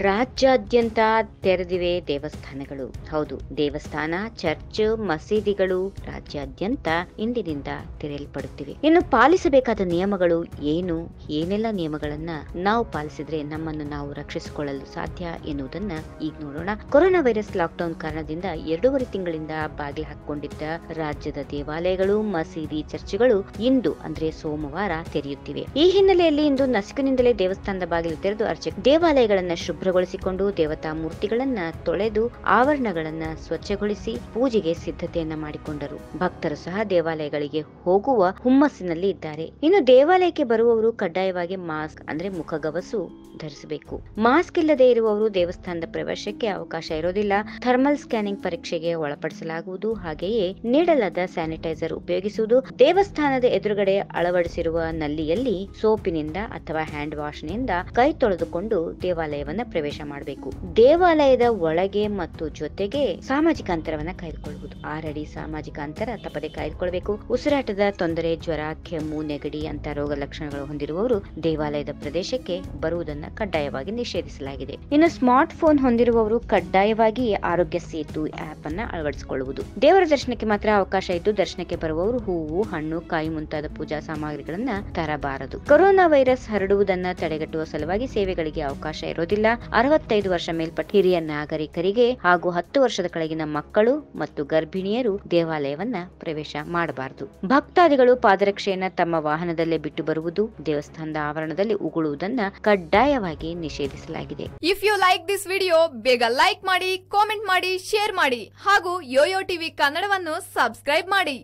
ರಾಜ್ಯಾದ್ಯಂತ ತೆರೆದಿವೆ ದೇವಸ್ಥಾನಗಳು ಹೌದು ದೇವಸ್ಥಾನ ಚರ್ಚ್ ಮಸೀದಿಗಳು ರಾಜ್ಯಾದ್ಯಂತ ಇಂದಿನಿಂದ ತೆರೆಯಲ್ಪಡುತ್ತಿವೆ ಇನ್ನು ಪಾಲಿಸಬೇಕಾದ ನಿಯಮಗಳು ಏನು ಏನೆಲ್ಲ ನಿಯಮಗಳನ್ನ ನಾವು ಪಾಲಿಸಿದ್ರೆ ನಮ್ಮನ್ನು ನಾವು ರಕ್ಷಿಸಿಕೊಳ್ಳಲು ಸಾಧ್ಯ ಎನ್ನುವುದನ್ನ ಈಗ ನೋಡೋಣ ಕೊರೋನಾ ವೈರಸ್ ಲಾಕ್ಡೌನ್ ಕಾರಣದಿಂದ ಎರಡೂವರೆ ತಿಂಗಳಿಂದ ಬಾಗಿಲು ಹಾಕಿಕೊಂಡಿದ್ದ ರಾಜ್ಯದ ದೇವಾಲಯಗಳು ಮಸೀದಿ ಚರ್ಚ್ಗಳು ಇಂದು ಅಂದ್ರೆ ಸೋಮವಾರ ತೆರೆಯುತ್ತಿವೆ ಈ ಹಿನ್ನೆಲೆಯಲ್ಲಿ ಇಂದು ನಸುಕಿನಿಂದಲೇ ದೇವಸ್ಥಾನದ ಬಾಗಿಲು ತೆರೆದು ಅರ್ಚಕ ದೇವಾಲಯಗಳನ್ನ ಶುಭ್ರಗೊಳಿಸಿಕೊಂಡು ದೇವತಾ ಮೂರ್ತಿಗಳನ್ನ ತೊಳೆದು ಆವರಣಗಳನ್ನ ಸ್ವಚ್ಛಗೊಳಿಸಿ ಪೂಜೆಗೆ ಸಿದ್ಧತೆಯನ್ನ ಮಾಡಿಕೊಂಡರು ಭಕ್ತರು ಸಹ ದೇವಾಲಯಗಳಿಗೆ ಹೋಗುವ ಹುಮ್ಮಸ್ಸಿನಲ್ಲಿ ಇದ್ದಾರೆ ಇನ್ನು ದೇವಾಲಯಕ್ಕೆ ಬರುವವರು ಕಡ್ಡಾಯವಾಗಿ ಮಾಸ್ಕ್ ಅಂದ್ರೆ ಮುಖಗವಸು ಧರಿಸಬೇಕು ಮಾಸ್ಕ್ ಇಲ್ಲದೆ ಇರುವವರು ದೇವಸ್ಥಾನದ ಪ್ರವೇಶಕ್ಕೆ ಅವಕಾಶ ಇರೋದಿಲ್ಲ ಥರ್ಮಲ್ ಸ್ಕ್ಯಾನಿಂಗ್ ಪರೀಕ್ಷೆಗೆ ಒಳಪಡಿಸಲಾಗುವುದು ಹಾಗೆಯೇ ನೀಡಲಾದ ಸ್ಯಾನಿಟೈಸರ್ ಉಪಯೋಗಿಸುವುದು ದೇವಸ್ಥಾನದ ಎದುರುಗಡೆ ಅಳವಡಿಸಿರುವ ನಲ್ಲಿಯಲ್ಲಿ ಸೋಪಿನಿಂದ ಅಥವಾ ಹ್ಯಾಂಡ್ ವಾಶ್ ನಿಂದ ಕೈ ತೊಳೆದುಕೊಂಡು ದೇವಾಲಯವನ್ನ ಪ್ರವೇಶ ಮಾಡಬೇಕು ದೇವಾಲಯದ ಒಳಗೆ ಮತ್ತು ಜೊತೆಗೆ ಸಾಮಾಜಿಕ ಅಂತರವನ್ನ ಕಾಯ್ದುಕೊಳ್ಳುವುದು ಆರಡಿ ಸಾಮಾಜಿಕ ಅಂತರ ತಪ್ಪದೆ ಕಾಯ್ದುಕೊಳ್ಬೇಕು ಉಸಿರಾಟದ ತೊಂದರೆ ಜ್ವರ ಕೆಮ್ಮು ನೆಗಡಿ ಅಂತ ರೋಗ ಲಕ್ಷಣಗಳು ಹೊಂದಿರುವವರು ದೇವಾಲಯದ ಪ್ರದೇಶಕ್ಕೆ ಬರುವುದನ್ನ ಕಡ್ಡಾಯವಾಗಿ ನಿಷೇಧಿಸಲಾಗಿದೆ ಇನ್ನು ಸ್ಮಾರ್ಟ್ ಫೋನ್ ಹೊಂದಿರುವವರು ಕಡ್ಡಾಯವಾಗಿ ಆರೋಗ್ಯ ಸೇತು ಆಪ್ ಅನ್ನ ಅಳವಡಿಸಿಕೊಳ್ಳುವುದು ದೇವರ ದರ್ಶನಕ್ಕೆ ಮಾತ್ರ ಅವಕಾಶ ಇದ್ದು ದರ್ಶನಕ್ಕೆ ಬರುವವರು ಹೂವು ಹಣ್ಣು ಕಾಯಿ ಮುಂತಾದ ಪೂಜಾ ಸಾಮಗ್ರಿಗಳನ್ನ ತರಬಾರದು ಕೊರೋನಾ ವೈರಸ್ ಹರಡುವುದನ್ನ ತಡೆಗಟ್ಟುವ ಸಲುವಾಗಿ ಸೇವೆಗಳಿಗೆ ಅವಕಾಶ ಇರೋದಿಲ್ಲ ಅರವತ್ತೈದು ವರ್ಷ ಮೇಲ್ಪಟ್ಟ ಹಿರಿಯ ನಾಗರಿಕರಿಗೆ ಹಾಗೂ ಹತ್ತು ವರ್ಷದ ಕೆಳಗಿನ ಮಕ್ಕಳು ಮತ್ತು ಗರ್ಭಿಣಿಯರು ದೇವಾಲಯವನ್ನ ಪ್ರವೇಶ ಮಾಡಬಾರದು ಭಕ್ತಾದಿಗಳು ಪಾದರಕ್ಷೆಯನ್ನ ತಮ್ಮ ವಾಹನದಲ್ಲೇ ಬಿಟ್ಟು ಬರುವುದು ದೇವಸ್ಥಾನದ ಆವರಣದಲ್ಲಿ ಉಗುಳುವುದನ್ನ ಕಡ್ಡಾಯವಾಗಿ ನಿಷೇಧಿಸಲಾಗಿದೆ if you like this video ಬೇಗ ಲೈಕ್ ಮಾಡಿ ಕಾಮೆಂಟ್ ಮಾಡಿ ಶೇರ್ ಮಾಡಿ ಹಾಗೂ ಯೋಯೋ ಟಿವಿ ಕನ್ನಡವನ್ನು ಸಬ್ಸ್ಕ್ರೈಬ್ ಮಾಡಿ